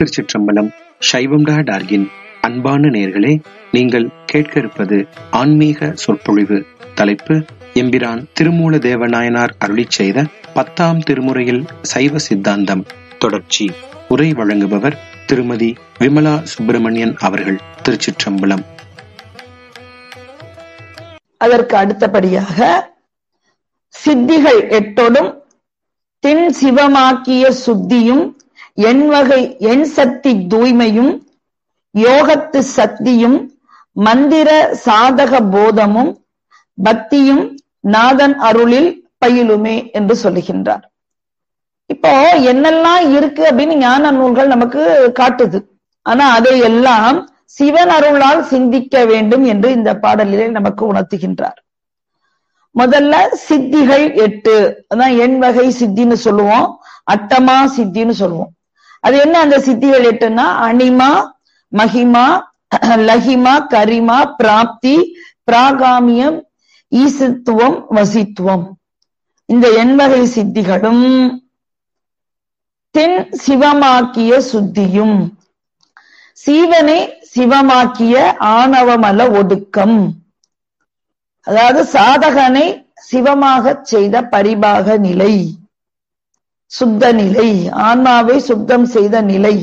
திருச்சிற்றம்பலம் சைவம் டா டார்கின் அன்பான நேர்களே நீங்கள் கேட்க இருப்பது ஆன்மீக சொற்பொழிவு தலைப்பு எம்பிரான் திருமூல தேவநாயனார் அருளிச் செய்த பத்தாம் திருமுறையில் சைவ சித்தாந்தம் தொடர்ச்சி உரை வழங்குபவர் திருமதி விமலா சுப்பிரமணியன் அவர்கள் திருச்சிற்றம்பலம் அதற்கு அடுத்தபடியாக சித்திகள் எட்டோடும் தின் சிவமாக்கிய சுத்தியும் எண்வகை எண் சக்தி தூய்மையும் யோகத்து சக்தியும் மந்திர சாதக போதமும் பக்தியும் நாதன் அருளில் பயிலுமே என்று சொல்லுகின்றார் இப்போ என்னெல்லாம் இருக்கு அப்படின்னு ஞான நூல்கள் நமக்கு காட்டுது ஆனா அதை எல்லாம் சிவன் அருளால் சிந்திக்க வேண்டும் என்று இந்த பாடலிலே நமக்கு உணர்த்துகின்றார் முதல்ல சித்திகள் எட்டு அதான் எண் வகை சித்தின்னு சொல்லுவோம் அட்டமா சித்தின்னு சொல்லுவோம் அது என்ன அந்த சித்திகள் எட்டுன்னா அனிமா மகிமா லஹிமா கரிமா பிராப்தி பிராகாமியம் ஈசத்துவம் வசித்துவம் இந்த எண்வகை சித்திகளும் தென் சிவமாக்கிய சுத்தியும் சீவனை சிவமாக்கிய ஆணவமல ஒடுக்கம் அதாவது சாதகனை சிவமாக செய்த பரிபாக நிலை சுத்த நிலை ஆன்மாவை சுத்தம் செய்த நிலை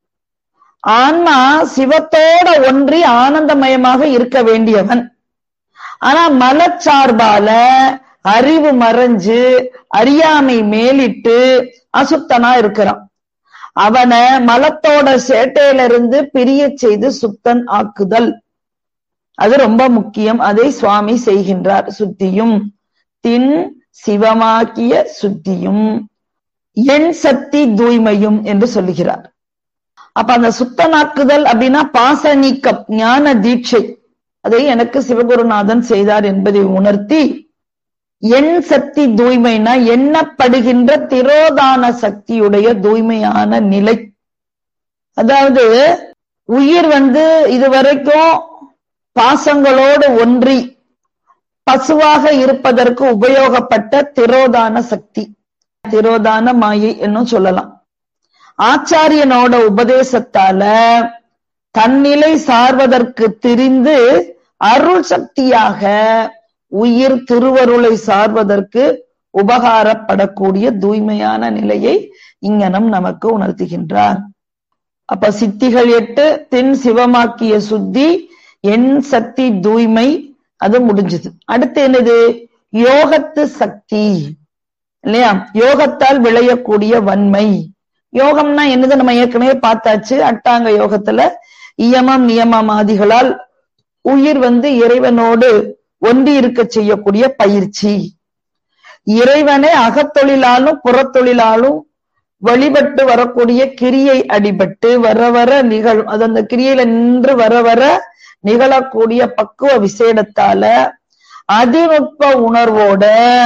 ஆன்மா சிவத்தோட ஒன்றி ஆனந்தமயமாக இருக்க வேண்டியவன் ஆனா மலச்சார்பால அறிவு மறைஞ்சு அறியாமை மேலிட்டு அசுத்தனா இருக்கிறான் அவனை மலத்தோட சேட்டையில இருந்து பிரிய செய்து சுத்தன் ஆக்குதல் அது ரொம்ப முக்கியம் அதை சுவாமி செய்கின்றார் சுத்தியும் தின் சிவமாக்கிய சுத்தியும் எண் சக்தி தூய்மையும் என்று சொல்லுகிறார் அப்ப அந்த சுத்தனாக்குதல் அப்படின்னா பாச நீக்கம் ஞான தீட்சை அதை எனக்கு சிவகுருநாதன் செய்தார் என்பதை உணர்த்தி எண் சக்தி தூய்மைனா எண்ணப்படுகின்ற திரோதான சக்தியுடைய தூய்மையான நிலை அதாவது உயிர் வந்து இதுவரைக்கும் பாசங்களோடு ஒன்றி பசுவாக இருப்பதற்கு உபயோகப்பட்ட திரோதான சக்தி திரோதான மாயை என்னும் சொல்லலாம் ஆச்சாரியனோட உபதேசத்தால தன்னிலை சார்வதற்கு திரிந்து அருள் சக்தியாக உயிர் திருவருளை சார்வதற்கு உபகாரப்படக்கூடிய தூய்மையான நிலையை இங்கனம் நமக்கு உணர்த்துகின்றார் அப்ப சித்திகள் எட்டு தென் சிவமாக்கிய சுத்தி என் சக்தி தூய்மை அது முடிஞ்சது அடுத்து என்னது யோகத்து சக்தி இல்லையா யோகத்தால் விளையக்கூடிய வன்மை யோகம்னா என்னது நம்ம ஏற்கனவே பார்த்தாச்சு அட்டாங்க யோகத்துல இயமம் நியமம் ஆதிகளால் உயிர் வந்து இறைவனோடு ஒன்றி இருக்க செய்யக்கூடிய பயிற்சி இறைவனை அகத்தொழிலாலும் புறத்தொழிலாலும் வழிபட்டு வரக்கூடிய கிரியை அடிபட்டு வர வர நிகழும் அது அந்த கிரியையில நின்று வர வர நிகழக்கூடிய பக்குவ விசேடத்தால அதிநுட்ப உணர்வோட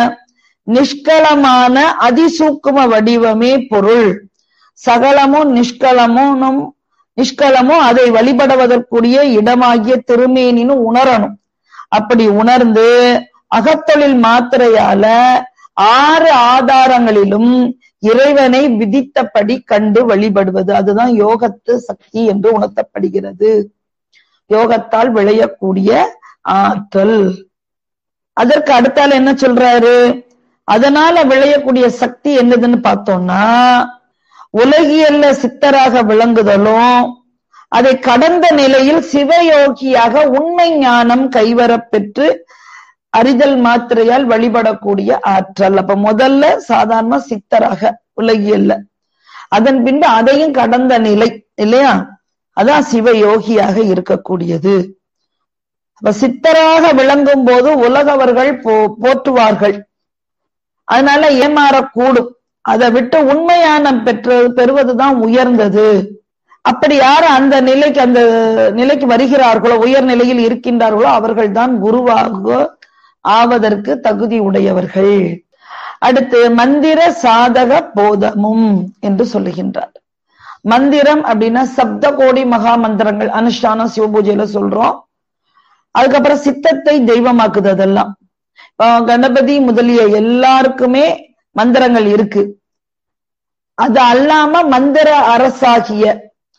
நிஷ்கலமான அதிசூக்கும வடிவமே பொருள் சகலமும் நிஷ்கலமும் நிஷ்கலமும் அதை வழிபடுவதற்குரிய இடமாகிய திருமேனின்னு உணரணும் அப்படி உணர்ந்து அகத்தொழில் மாத்திரையால ஆறு ஆதாரங்களிலும் இறைவனை விதித்தபடி கண்டு வழிபடுவது அதுதான் யோகத்து சக்தி என்று உணர்த்தப்படுகிறது யோகத்தால் விளையக்கூடிய ஆற்றல் அதற்கு அடுத்தால என்ன சொல்றாரு அதனால விளையக்கூடிய சக்தி என்னதுன்னு பார்த்தோம்னா உலகியல்ல சித்தராக விளங்குதலும் அதை கடந்த நிலையில் சிவயோகியாக உண்மை ஞானம் கைவரப் பெற்று அறிதல் மாத்திரையால் வழிபடக்கூடிய ஆற்றல் அப்ப முதல்ல சாதாரண சித்தராக உலகியல்ல அதன் பின்பு அதையும் கடந்த நிலை இல்லையா அதான் சிவயோகியாக இருக்கக்கூடியது அப்ப சித்தராக விளங்கும் போது உலகவர்கள் போ போற்றுவார்கள் அதனால ஏமாறக்கூடும் அதை விட்டு உண்மையான பெற்று பெறுவதுதான் உயர்ந்தது அப்படி யார் அந்த நிலைக்கு அந்த நிலைக்கு வருகிறார்களோ உயர் நிலையில் இருக்கின்றார்களோ அவர்கள் தான் குருவாக ஆவதற்கு தகுதி உடையவர்கள் அடுத்து மந்திர சாதக போதமும் என்று சொல்லுகின்றார் மந்திரம் அப்படின்னா சப்த கோடி மகா மந்திரங்கள் அனுஷ்டானம் சிவபூஜையில சொல்றோம் அதுக்கப்புறம் சித்தத்தை தெய்வமாக்குது அதெல்லாம் கணபதி முதலிய எல்லாருக்குமே மந்திரங்கள் இருக்கு அது அல்லாம மந்திர அரசாகிய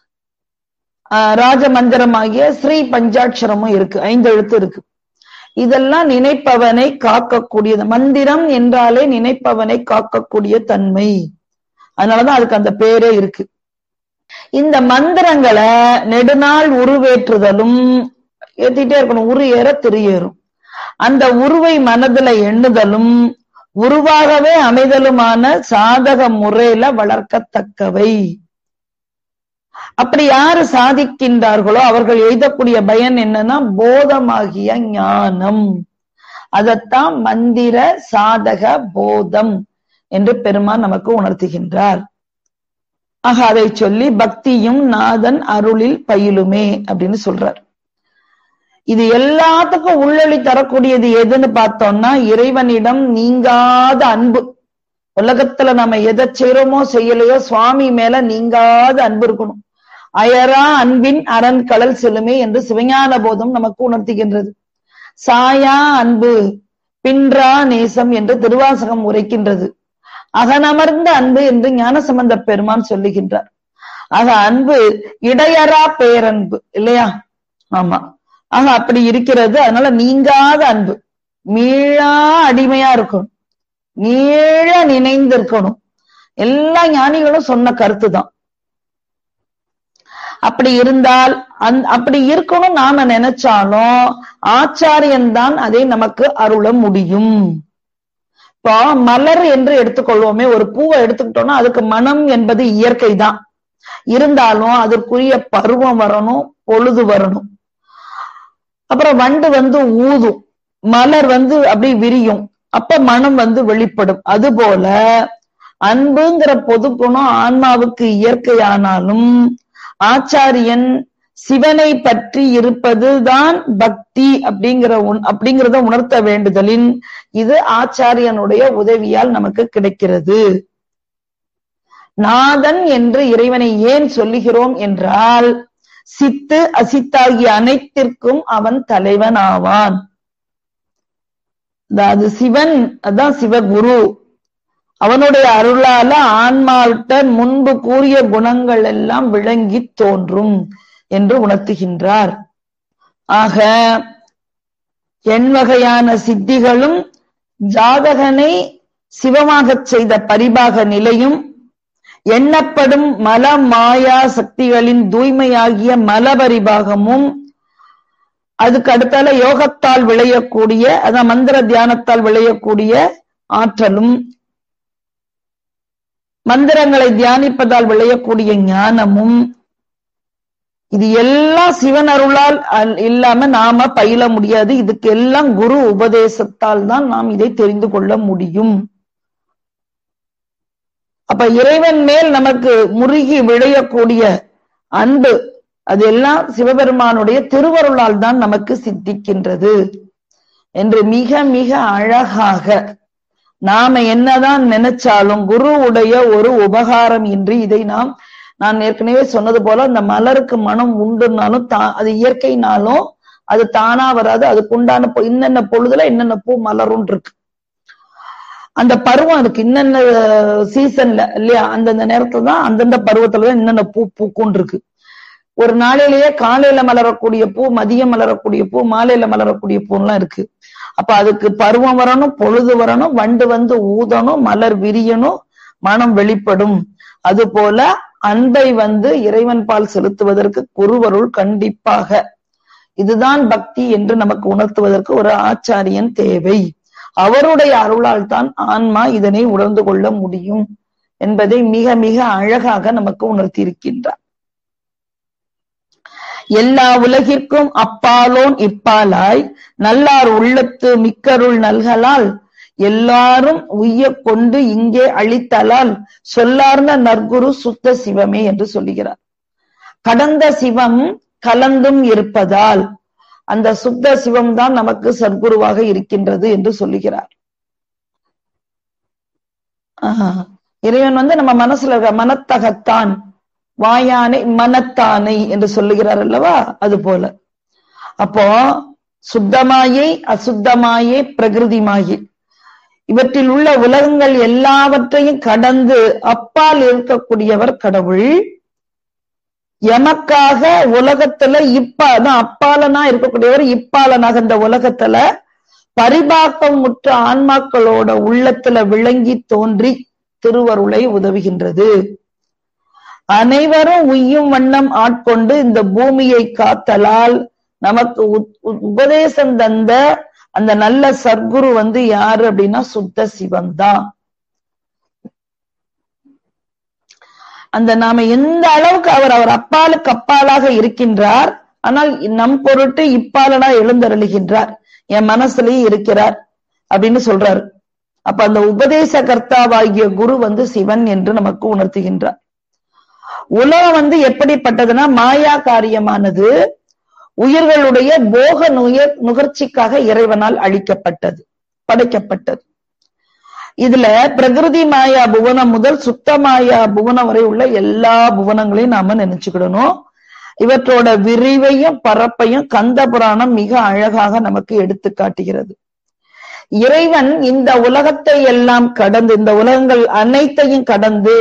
ஆஹ் ராஜ மந்திரமாகிய ஸ்ரீ பஞ்சாட்சரமும் இருக்கு ஐந்து எழுத்து இருக்கு இதெல்லாம் நினைப்பவனை காக்கக்கூடியது மந்திரம் என்றாலே நினைப்பவனை காக்கக்கூடிய தன்மை அதனாலதான் அதுக்கு அந்த பேரே இருக்கு இந்த மந்திரங்களை நெடுநாள் உருவேற்றுதலும் ஏத்திட்டே இருக்கணும் உரு ஏற திரியேறும் அந்த உருவை மனதுல எண்ணுதலும் உருவாகவே அமைதலுமான சாதக முறையில வளர்க்கத்தக்கவை அப்படி யாரு சாதிக்கின்றார்களோ அவர்கள் எழுதக்கூடிய பயன் என்னன்னா போதமாகிய ஞானம் அதத்தான் மந்திர சாதக போதம் என்று பெருமான் நமக்கு உணர்த்துகின்றார் ஆக அதை சொல்லி பக்தியும் நாதன் அருளில் பயிலுமே அப்படின்னு சொல்றார் இது எல்லாத்துக்கும் உள்ளொளி தரக்கூடியது எதுன்னு பார்த்தோம்னா இறைவனிடம் நீங்காத அன்பு உலகத்துல நம்ம எதை செய்யறோமோ செய்யலையோ சுவாமி மேல நீங்காத அன்பு இருக்கணும் அயரா அன்பின் அரண் கடல் செலுமே என்று சிவஞான போதம் நமக்கு உணர்த்துகின்றது சாயா அன்பு பின்றா நேசம் என்று திருவாசகம் உரைக்கின்றது அகனமர்ந்த அன்பு என்று ஞானசம்பந்த பெருமான் சொல்லுகின்றார் ஆக அன்பு இடையறா பேரன்பு இல்லையா ஆமா ஆக அப்படி இருக்கிறது அதனால நீங்காத அன்பு மீளா அடிமையா இருக்கணும் நீள நினைந்திருக்கணும் எல்லா ஞானிகளும் சொன்ன கருத்து தான் அப்படி இருந்தால் அந் அப்படி இருக்கணும் நாம நினைச்சாலும் ஆச்சாரியன் தான் அதை நமக்கு அருள முடியும் இப்போ மலர் என்று எடுத்துக்கொள்வோமே ஒரு பூவை எடுத்துக்கிட்டோம்னா அதுக்கு மனம் என்பது இயற்கை தான் இருந்தாலும் அதற்குரிய பருவம் வரணும் பொழுது வரணும் அப்புறம் வண்டு வந்து ஊதும் மலர் வந்து அப்படி விரியும் அப்ப மனம் வந்து வெளிப்படும் அதுபோல அன்புங்கிற பொது குணம் ஆன்மாவுக்கு இயற்கையானாலும் ஆச்சாரியன் சிவனை பற்றி இருப்பதுதான் பக்தி அப்படிங்கிற அப்படிங்கிறத உணர்த்த வேண்டுதலின் இது ஆச்சாரியனுடைய உதவியால் நமக்கு கிடைக்கிறது நாதன் என்று இறைவனை ஏன் சொல்லுகிறோம் என்றால் சித்து அசித்தாகிய அனைத்திற்கும் அவன் தலைவன் ஆவான் அதாவது சிவன் அதான் சிவகுரு அவனுடைய அருளால ஆன்மாவிட்ட முன்பு கூறிய குணங்கள் எல்லாம் விளங்கி தோன்றும் என்று உணர்த்துகின்றார் ஆக எண்வகையான சித்திகளும் ஜாதகனை சிவமாகச் செய்த பரிபாக நிலையும் எண்ணப்படும் மல மாயா சக்திகளின் தூய்மையாகிய மலபரிபாகமும் அதுக்கு அடுத்தால யோகத்தால் விளையக்கூடிய அதான் மந்திர தியானத்தால் விளையக்கூடிய ஆற்றலும் மந்திரங்களை தியானிப்பதால் விளையக்கூடிய ஞானமும் இது எல்லாம் சிவன் அருளால் இல்லாம நாம பயில முடியாது இதுக்கு எல்லாம் குரு உபதேசத்தால் தான் நாம் இதை தெரிந்து கொள்ள முடியும் அப்ப இறைவன் மேல் நமக்கு முருகி விளையக்கூடிய அன்பு அது எல்லாம் சிவபெருமானுடைய திருவருளால் தான் நமக்கு சித்திக்கின்றது என்று மிக மிக அழகாக நாம என்னதான் நினைச்சாலும் குருவுடைய ஒரு உபகாரம் இன்றி இதை நாம் நான் ஏற்கனவே சொன்னது போல அந்த மலருக்கு மனம் உண்டுனாலும் அது இயற்கைனாலும் அது தானா வராது அதுக்கு உண்டான இன்னென்ன பொழுதுல என்னென்ன பூ மலரும் இருக்கு அந்த பருவம் இருக்கு இன்னென்ன சீசன்ல இல்லையா அந்தந்த நேரத்துல தான் அந்தந்த பருவத்துலதான் என்னென்ன பூ பூக்கும் இருக்கு ஒரு நாளையிலேயே காலையில மலரக்கூடிய பூ மதியம் மலரக்கூடிய பூ மாலையில மலரக்கூடிய பூலாம் இருக்கு அப்ப அதுக்கு பருவம் வரணும் பொழுது வரணும் வண்டு வந்து ஊதணும் மலர் விரியணும் மனம் வெளிப்படும் அது போல அன்பை வந்து இறைவன் பால் செலுத்துவதற்கு குருவருள் கண்டிப்பாக இதுதான் பக்தி என்று நமக்கு உணர்த்துவதற்கு ஒரு ஆச்சாரியன் தேவை அவருடைய அருளால் தான் ஆன்மா இதனை உணர்ந்து கொள்ள முடியும் என்பதை மிக மிக அழகாக நமக்கு உணர்த்தி இருக்கின்றார் எல்லா உலகிற்கும் அப்பாலோன் இப்பாலாய் நல்லார் உள்ளத்து மிக்கருள் நல்கலால் எல்லாரும் உய்ய கொண்டு இங்கே அழித்தலால் சொல்லார்ந்த நற்குரு சுத்த சிவமே என்று சொல்லுகிறார் கடந்த சிவம் கலந்தும் இருப்பதால் அந்த சுத்த சிவம் தான் நமக்கு சத்குருவாக இருக்கின்றது என்று சொல்லுகிறார் இறைவன் வந்து நம்ம மனசுல இருக்க மனத்தகத்தான் வாயானை மனத்தானை என்று சொல்லுகிறார் அல்லவா அது போல அப்போ சுத்தமாயே அசுத்தமாயே பிரகிருதிமாயே இவற்றில் உள்ள உலகங்கள் எல்லாவற்றையும் கடந்து அப்பால் இருக்கக்கூடியவர் கடவுள் எமக்காக உலகத்துல இப்ப அதான் அப்பாலனா இருக்கக்கூடியவர் இப்பாலனாக இந்த உலகத்துல பரிபாக்கம் முற்ற ஆன்மாக்களோட உள்ளத்துல விளங்கி தோன்றி திருவருளை உதவுகின்றது அனைவரும் உய்யும் வண்ணம் ஆட்கொண்டு இந்த பூமியை காத்தலால் நமக்கு உபதேசம் தந்த அந்த நல்ல சர்க்குரு வந்து யாரு அப்படின்னா சுத்த சிவன் தான் அந்த நாம எந்த அளவுக்கு அவர் அவர் அப்பாலுக்கு அப்பாலாக இருக்கின்றார் ஆனால் நம் பொருட்டு இப்பாலனா எழுந்தருளுகின்றார் என் மனசுலயே இருக்கிறார் அப்படின்னு சொல்றாரு அப்ப அந்த உபதேச கர்த்தாவாகிய குரு வந்து சிவன் என்று நமக்கு உணர்த்துகின்றார் உலகம் வந்து எப்படிப்பட்டதுன்னா மாயா காரியமானது உயிர்களுடைய போக நுயர் நுகர்ச்சிக்காக இறைவனால் அழிக்கப்பட்டது படைக்கப்பட்டது இதுல பிரகிருதி மாயா புவனம் முதல் சுத்த மாயா புவனம் வரை உள்ள எல்லா புவனங்களையும் நாம நினைச்சுக்கிடணும் இவற்றோட விரிவையும் பரப்பையும் கந்த புராணம் மிக அழகாக நமக்கு எடுத்து காட்டுகிறது இறைவன் இந்த உலகத்தை எல்லாம் கடந்து இந்த உலகங்கள் அனைத்தையும் கடந்து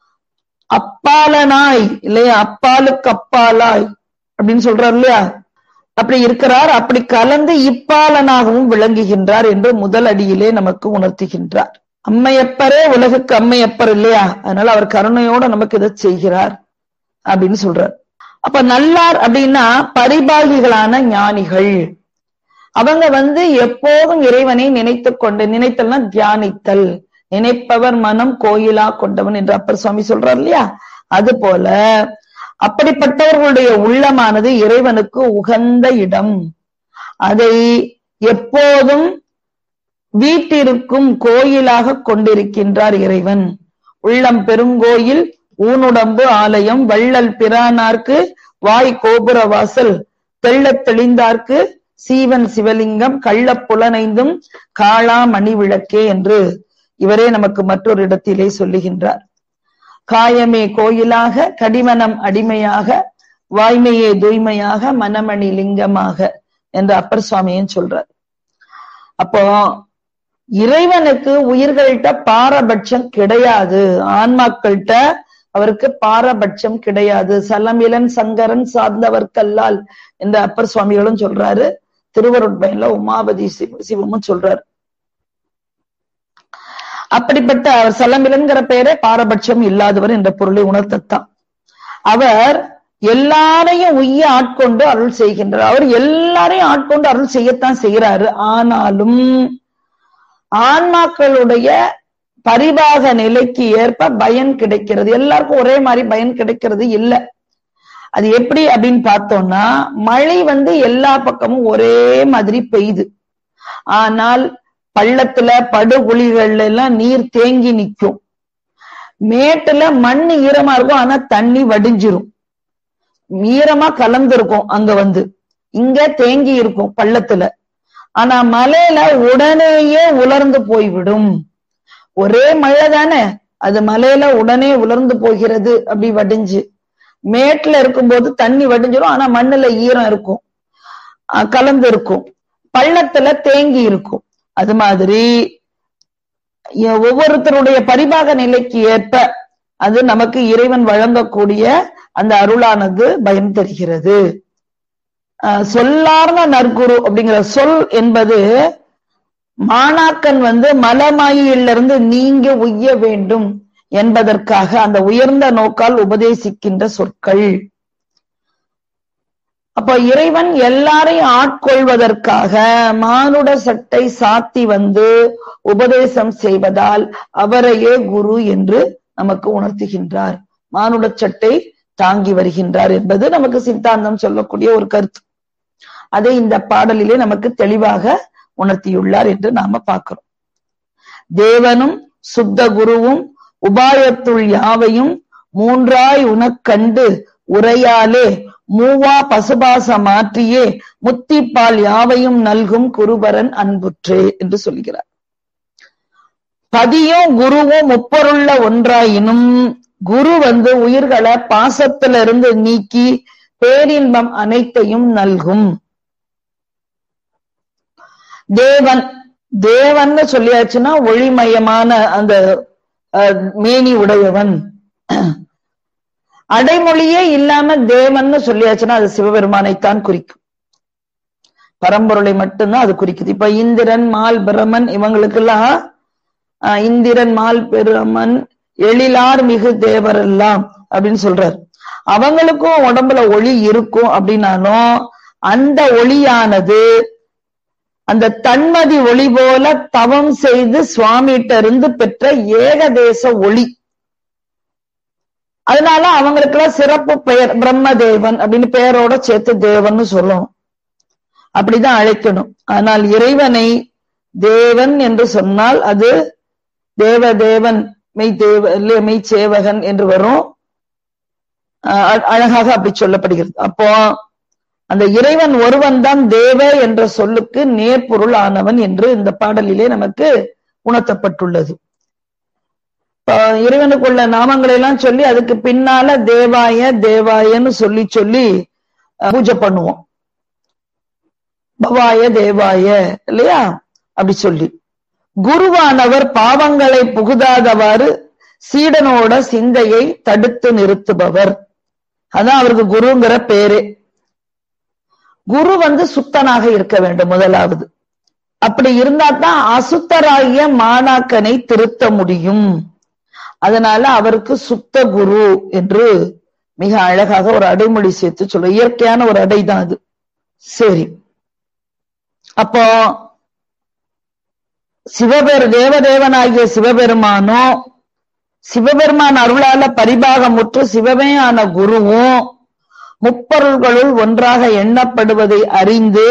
அப்பாலனாய் இல்லையா அப்பாலுக்கு அப்பாலாய் அப்படின்னு சொல்றார் இல்லையா அப்படி இருக்கிறார் அப்படி கலந்து இப்பாலனாகவும் விளங்குகின்றார் என்று முதல் அடியிலே நமக்கு உணர்த்துகின்றார் அம்மையப்பரே உலகுக்கு அம்மையப்பர் இல்லையா அதனால அவர் கருணையோட நமக்கு இதை செய்கிறார் அப்படின்னு சொல்றார் அப்ப நல்லார் அப்படின்னா பரிபாகிகளான ஞானிகள் அவங்க வந்து எப்போதும் இறைவனை நினைத்து கொண்டு நினைத்தல்னா தியானித்தல் நினைப்பவர் மனம் கோயிலா கொண்டவன் என்று அப்பர் சுவாமி சொல்றார் இல்லையா அது போல அப்படிப்பட்டவர்களுடைய உள்ளமானது இறைவனுக்கு உகந்த இடம் அதை எப்போதும் வீட்டிற்கும் கோயிலாக கொண்டிருக்கின்றார் இறைவன் உள்ளம் பெருங்கோயில் ஊனுடம்பு ஆலயம் வள்ளல் பிரானார்க்கு வாய் கோபுர வாசல் தெள்ளத் தெளிந்தார்க்கு சீவன் சிவலிங்கம் கள்ள புலனைந்தும் காளா மணி விளக்கே என்று இவரே நமக்கு மற்றொரு இடத்திலே சொல்லுகின்றார் காயமே கோயிலாக கடிமனம் அடிமையாக வாய்மையே தூய்மையாக மனமணி லிங்கமாக என்று அப்பர் சுவாமியும் சொல்றார் அப்போ இறைவனுக்கு உயிர்கள்ட்ட பாரபட்சம் கிடையாது ஆன்மாக்கள்கிட்ட அவருக்கு பாரபட்சம் கிடையாது சலமிலன் சங்கரன் சார்ந்தவர்க்கல்லால் என்று அப்பர் சுவாமிகளும் சொல்றாரு திருவருட்பயன்ல உமாபதி சிவ சிவமும் சொல்றாரு அப்படிப்பட்ட அவர் சலமிலன்கிற பெயரே பாரபட்சம் இல்லாதவர் என்ற பொருளை உணர்த்தத்தான் அவர் எல்லாரையும் உய்ய ஆட்கொண்டு அருள் செய்கின்றார் அவர் எல்லாரையும் ஆட்கொண்டு அருள் செய்யத்தான் செய்யறாரு ஆனாலும் ஆன்மாக்களுடைய பரிபாக நிலைக்கு ஏற்ப பயன் கிடைக்கிறது எல்லாருக்கும் ஒரே மாதிரி பயன் கிடைக்கிறது இல்ல அது எப்படி அப்படின்னு பார்த்தோம்னா மழை வந்து எல்லா பக்கமும் ஒரே மாதிரி பெய்யுது ஆனால் பள்ளத்துல படுகுழிகள்ல எல்லாம் நீர் தேங்கி நிக்கும் மேட்டுல மண் ஈரமா இருக்கும் ஆனா தண்ணி வடிஞ்சிரும் ஈரமா கலந்துருக்கும் அங்க வந்து இங்க தேங்கி இருக்கும் பள்ளத்துல ஆனா மலையில உடனேயே உலர்ந்து போய்விடும் ஒரே மழை தானே அது மலையில உடனே உலர்ந்து போகிறது அப்படி வடிஞ்சு மேட்டுல இருக்கும்போது தண்ணி வடிஞ்சிரும் ஆனா மண்ணுல ஈரம் இருக்கும் கலந்து இருக்கும் பள்ளத்துல தேங்கி இருக்கும் அது மாதிரி ஒவ்வொருத்தருடைய பரிபாக நிலைக்கு ஏற்ப அது நமக்கு இறைவன் வழங்கக்கூடிய அந்த அருளானது பயன் தருகிறது சொல்லார்ந்த நற்குரு அப்படிங்கிற சொல் என்பது மாணாக்கன் வந்து மலமாயிலிருந்து நீங்க உய்ய வேண்டும் என்பதற்காக அந்த உயர்ந்த நோக்கால் உபதேசிக்கின்ற சொற்கள் அப்ப இறைவன் எல்லாரையும் ஆட்கொள்வதற்காக மானுட சட்டை சாத்தி வந்து உபதேசம் செய்வதால் அவரையே குரு என்று நமக்கு உணர்த்துகின்றார் மானுட சட்டை தாங்கி வருகின்றார் என்பது நமக்கு சித்தாந்தம் சொல்லக்கூடிய ஒரு கருத்து அதை இந்த பாடலிலே நமக்கு தெளிவாக உணர்த்தியுள்ளார் என்று நாம பார்க்கிறோம் தேவனும் சுத்த குருவும் உபாயத்துள் யாவையும் மூன்றாய் உனக்கண்டு உரையாலே மூவா பசுபாச மாற்றியே முத்திப்பால் யாவையும் நல்கும் குருபரன் அன்புற்றே என்று சொல்கிறார் பதியும் குருவும் முப்பொருள்ள ஒன்றாயினும் குரு வந்து உயிர்களை பாசத்திலிருந்து நீக்கி பேரின்பம் அனைத்தையும் நல்கும் தேவன் தேவன் சொல்லியாச்சுன்னா ஒளிமயமான அந்த மேனி உடையவன் அடைமொழியே இல்லாம தேவன்னு சொல்லியாச்சுன்னா அது சிவபெருமானைத்தான் குறிக்கும் பரம்பொருளை மட்டும்தான் அது குறிக்குது இப்ப இந்திரன் மால் பிரமன் இவங்களுக்கெல்லாம் ஆஹ், இந்திரன் மால் பிரமன் எழிலார் மிகு தேவரெல்லாம் அப்படின்னு சொல்றாரு அவங்களுக்கும் உடம்புல ஒளி இருக்கும் அப்படின்னாலும் அந்த ஒளியானது அந்த தன்மதி ஒளி போல தவம் செய்து சுவாமிகிட்ட இருந்து பெற்ற ஏகதேச ஒளி அதனால அவங்களுக்கெல்லாம் சிறப்பு பெயர் பிரம்மதேவன் அப்படின்னு பெயரோட சேர்த்து தேவன்னு சொல்லணும் அப்படிதான் அழைக்கணும் ஆனால் இறைவனை தேவன் என்று சொன்னால் அது தேவ தேவன் மெய் தேவ இல்ல, மெய் சேவகன் என்று வரும் அஹ் அ- அழகாக அப்படி சொல்லப்படுகிறது அப்போ அந்த இறைவன் ஒருவன் தான் தேவ என்ற சொல்லுக்கு நேர்பொருள் ஆனவன் என்று இந்த பாடலிலே நமக்கு உணர்த்தப்பட்டுள்ளது இப்ப இறைவனுக்குள்ள நாமங்களை எல்லாம் சொல்லி அதுக்கு பின்னால தேவாய தேவாயன்னு சொல்லி சொல்லி அஹ், பூஜை பண்ணுவோம் பவாய தேவாய இல்லையா அப்படி சொல்லி குருவானவர் பாவங்களை புகுதாதவாறு சீடனோட சிந்தையை தடுத்து நிறுத்துபவர் அதான் அவருக்கு குருங்கிற பேரு குரு வந்து சுத்தனாக இருக்க வேண்டும் முதலாவது அப்படி இருந்தா தான் அசுத்தராகிய மாணாக்கனை திருத்த முடியும் அதனால அவருக்கு சுத்த குரு என்று மிக அழகாக ஒரு அடைமொழி சேர்த்து சொல்ல இயற்கையான ஒரு அடை தான் அது சரி அப்போ சிவபெரு தேவதேவனாகிய சிவபெருமானோ சிவபெருமான் அருளால பரிபாகமுற்று சிவமே ஆன குருவும் முப்பொருள்களுள் ஒன்றாக எண்ணப்படுவதை அறிந்து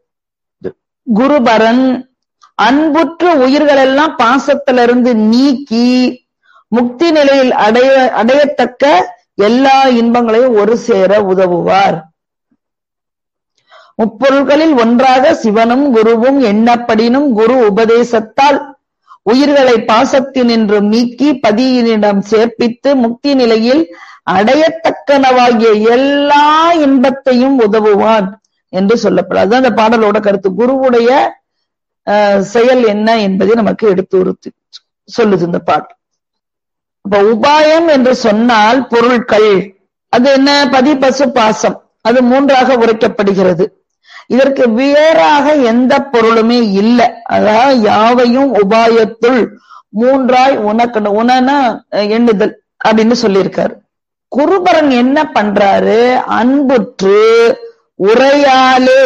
குருபரன் அன்புற்று உயிர்களெல்லாம் பாசத்திலிருந்து நீக்கி முக்தி நிலையில் அடைய அடையத்தக்க எல்லா இன்பங்களையும் ஒரு சேர உதவுவார் முப்பொருள்களில் ஒன்றாக சிவனும் குருவும் எண்ணப்படினும் குரு உபதேசத்தால் உயிர்களை பாசத்தினின்று நீக்கி பதியினிடம் சேர்ப்பித்து முக்தி நிலையில் அடையத்தக்கனவாகிய எல்லா இன்பத்தையும் உதவுவான் என்று சொல்லப்படும் அதுதான் அந்த பாடலோட கருத்து குருவுடைய அஹ், செயல் என்ன என்பதை நமக்கு எடுத்து உறுத்து சொல்லுது இந்த பாடல் அப்ப உபாயம் என்று சொன்னால் பொருட்கள் அது என்ன பதி பசு பாசம் அது மூன்றாக உரைக்கப்படுகிறது இதற்கு வேறாக எந்த பொருளுமே இல்லை அதாவது யாவையும் உபாயத்துள் மூன்றாய் உனக்கு உனன எண்ணுதல் அப்படின்னு சொல்லியிருக்காரு குருபரன் என்ன பண்றாரு அன்புற்று உரையாலே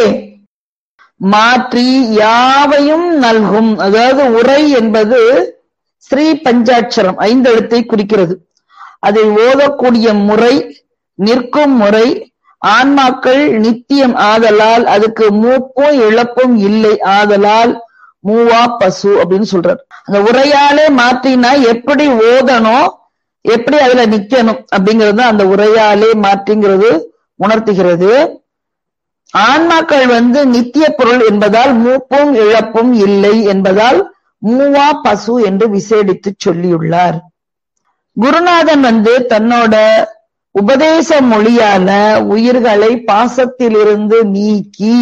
மாற்றி யாவையும் நல்கும் அதாவது உரை என்பது ஸ்ரீ பஞ்சாட்சரம் ஐந்து எழுத்தை குறிக்கிறது அதை ஓதக்கூடிய முறை நிற்கும் முறை ஆன்மாக்கள் நித்தியம் ஆதலால் அதுக்கு மூப்பும் இழப்பும் இல்லை ஆதலால் மூவா பசு அப்படின்னு சொல்றார் அந்த உரையாலே மாற்றினா எப்படி ஓதணும் எப்படி அதுல நிக்கணும் அப்படிங்கிறது தான் அந்த உரையாலே மாற்றிங்கிறது உணர்த்துகிறது ஆன்மாக்கள் வந்து நித்திய பொருள் என்பதால் மூப்பும் இழப்பும் இல்லை என்பதால் மூவா பசு என்று விசேடித்து சொல்லியுள்ளார் குருநாதன் வந்து தன்னோட உபதேச மொழியால உயிர்களை பாசத்திலிருந்து நீக்கி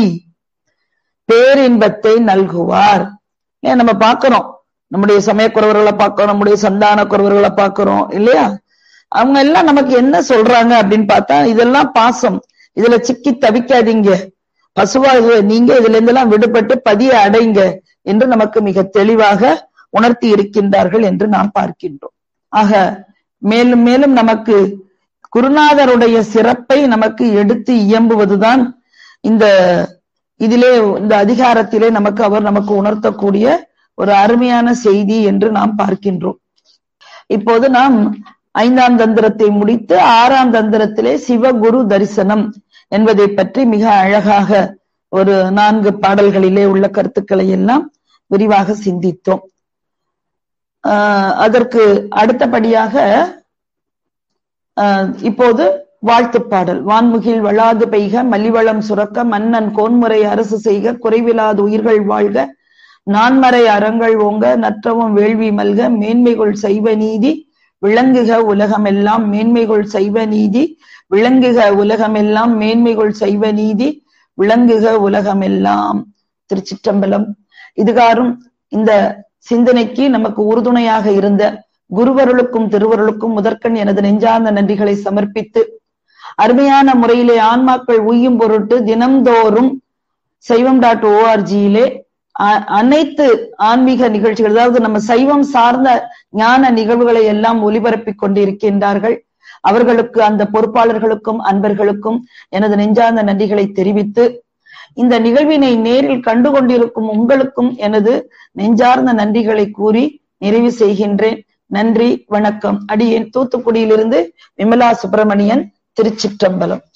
பேரின்பத்தை நல்குவார் ஏன் நம்ம பார்க்கிறோம் நம்முடைய சமயக்குறவர்களை பார்க்கிறோம் நம்முடைய சந்தான குறவர்களை பார்க்கிறோம் இல்லையா அவங்க எல்லாம் நமக்கு என்ன சொல்றாங்க அப்படின்னு பார்த்தா இதெல்லாம் பாசம் இதுல சிக்கி தவிக்காதீங்க பசுவாக நீங்க இதுல இருந்தெல்லாம் விடுபட்டு பதிய அடைங்க என்று நமக்கு மிக தெளிவாக உணர்த்தி இருக்கின்றார்கள் என்று நாம் பார்க்கின்றோம் ஆக மேலும் மேலும் நமக்கு குருநாதருடைய சிறப்பை நமக்கு எடுத்து இயம்புவதுதான் இந்த இதிலே இந்த அதிகாரத்திலே நமக்கு அவர் நமக்கு உணர்த்தக்கூடிய ஒரு அருமையான செய்தி என்று நாம் பார்க்கின்றோம் இப்போது நாம் ஐந்தாம் தந்திரத்தை முடித்து ஆறாம் தந்திரத்திலே சிவகுரு தரிசனம் என்பதை பற்றி மிக அழகாக ஒரு நான்கு பாடல்களிலே உள்ள கருத்துக்களை எல்லாம் விரிவாக சிந்தித்தோம் ஆஹ் அதற்கு அடுத்தபடியாக ஆஹ் இப்போது வாழ்த்து பாடல் வான்முகில் வளாது பெய்க மலிவளம் சுரக்க மன்னன் கோன்முறை அரசு செய்க குறைவிலாது உயிர்கள் வாழ்க நான்மறை அறங்கள் ஓங்க நற்றவும் வேள்வி மல்க மேன்மைகள் செய்வ நீதி விளங்குக உலகமெல்லாம் மேன்மைகள் செய்வ நீதி விளங்குக உலகமெல்லாம் மேன்மைகள் செய்வ நீதி விளங்குக உலகமெல்லாம் திருச்சிற்றம்பலம் இதுகாரும் இந்த சிந்தனைக்கு நமக்கு உறுதுணையாக இருந்த குருவருளுக்கும் திருவருளுக்கும் முதற்கண் எனது நெஞ்சார்ந்த நன்றிகளை சமர்ப்பித்து அருமையான முறையிலே ஆன்மாக்கள் உய்யும் பொருட்டு தினம்தோறும் சைவம் டாட் ஓஆர்ஜியிலே அனைத்து ஆன்மீக நிகழ்ச்சிகள் அதாவது நம்ம சைவம் சார்ந்த ஞான நிகழ்வுகளை எல்லாம் ஒலிபரப்பிக் கொண்டிருக்கின்றார்கள் அவர்களுக்கு அந்த பொறுப்பாளர்களுக்கும் அன்பர்களுக்கும் எனது நெஞ்சார்ந்த நன்றிகளை தெரிவித்து இந்த நிகழ்வினை நேரில் கண்டு கொண்டிருக்கும் உங்களுக்கும் எனது நெஞ்சார்ந்த நன்றிகளை கூறி நிறைவு செய்கின்றேன் நன்றி வணக்கம் அடியேன் தூத்துக்குடியிலிருந்து விமலா சுப்பிரமணியன் திருச்சிற்றம்பலம்